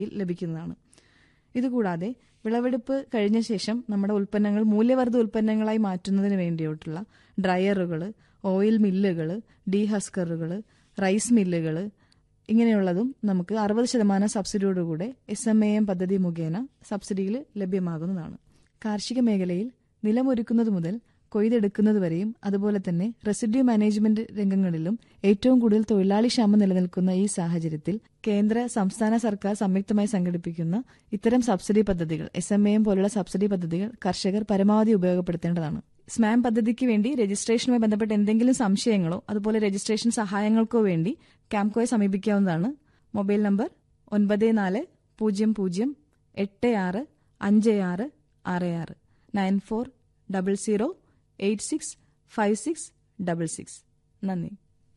ലഭിക്കുന്നതാണ് ഇതുകൂടാതെ വിളവെടുപ്പ് കഴിഞ്ഞ ശേഷം നമ്മുടെ ഉൽപ്പന്നങ്ങൾ മൂല്യവർദ്ധിത ഉൽപ്പന്നങ്ങളായി മാറ്റുന്നതിന് വേണ്ടിയിട്ടുള്ള ഡ്രയറുകൾ ഓയിൽ മില്ലുകൾ ഡീഹസ്കറുകൾ റൈസ് മില്ലുകൾ ഇങ്ങനെയുള്ളതും നമുക്ക് അറുപത് ശതമാനം സബ്സിഡിയോടുകൂടെ എസ് എം എ എം പദ്ധതി മുഖേന സബ്സിഡിയിൽ ലഭ്യമാകുന്നതാണ് കാർഷിക മേഖലയിൽ നിലമൊരുക്കുന്നത് മുതൽ കൊയ്തെടുക്കുന്നത് വരെയും അതുപോലെ തന്നെ റെസിഡ്യൂ മാനേജ്മെന്റ് രംഗങ്ങളിലും ഏറ്റവും കൂടുതൽ തൊഴിലാളി ക്ഷാമം നിലനിൽക്കുന്ന ഈ സാഹചര്യത്തിൽ കേന്ദ്ര സംസ്ഥാന സർക്കാർ സംയുക്തമായി സംഘടിപ്പിക്കുന്ന ഇത്തരം സബ്സിഡി പദ്ധതികൾ എസ് എം എ എം പോലുള്ള സബ്സിഡി പദ്ധതികൾ കർഷകർ പരമാവധി ഉപയോഗപ്പെടുത്തേണ്ടതാണ് സ്മാം പദ്ധതിക്ക് വേണ്ടി രജിസ്ട്രേഷനുമായി ബന്ധപ്പെട്ട എന്തെങ്കിലും സംശയങ്ങളോ അതുപോലെ രജിസ്ട്രേഷൻ സഹായങ്ങൾക്കോ വേണ്ടി ക്യാംകോയെ സമീപിക്കാവുന്നതാണ് മൊബൈൽ നമ്പർ ഒൻപത് നാല് പൂജ്യം പൂജ്യം എട്ട് ആറ് അഞ്ച് ആറ് ആറ് ആറ് nine four double zero eight six five six double six നന്ദി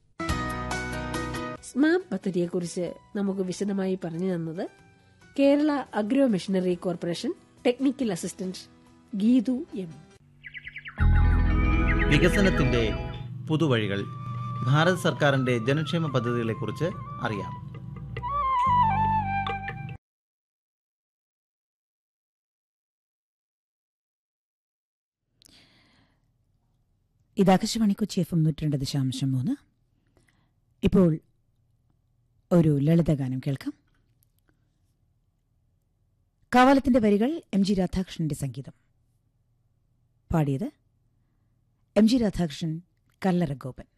സ്മാം പദ്ധതിയെക്കുറിച്ച് നമുക്ക് വിശദമായി പറഞ്ഞു തന്നത് Kerala agro machinery corporation technical assistant Geethu M വികസനത്തിന്റെ പുതുവഴികൾ ഭാരത് സർക്കാരിന്റെ ജനക്ഷേമ പദ്ധതികളെക്കുറിച്ച് അറിയാം ഇത് ആകാശവാണി കൊച്ചി എഫ് എം നൂറ്റിരണ്ട് ദശാംശം മൂന്ന് ഇപ്പോൾ ഒരു ലളിതഗാനം കേൾക്കാം കാവാലത്തിന്റെ വരികൾ എം ജി രാധാകൃഷ്ണന്റെ സംഗീതം പാടിയത് എം ജി രാധാകൃഷ്ണൻ കല്ലറ ഗോപൻ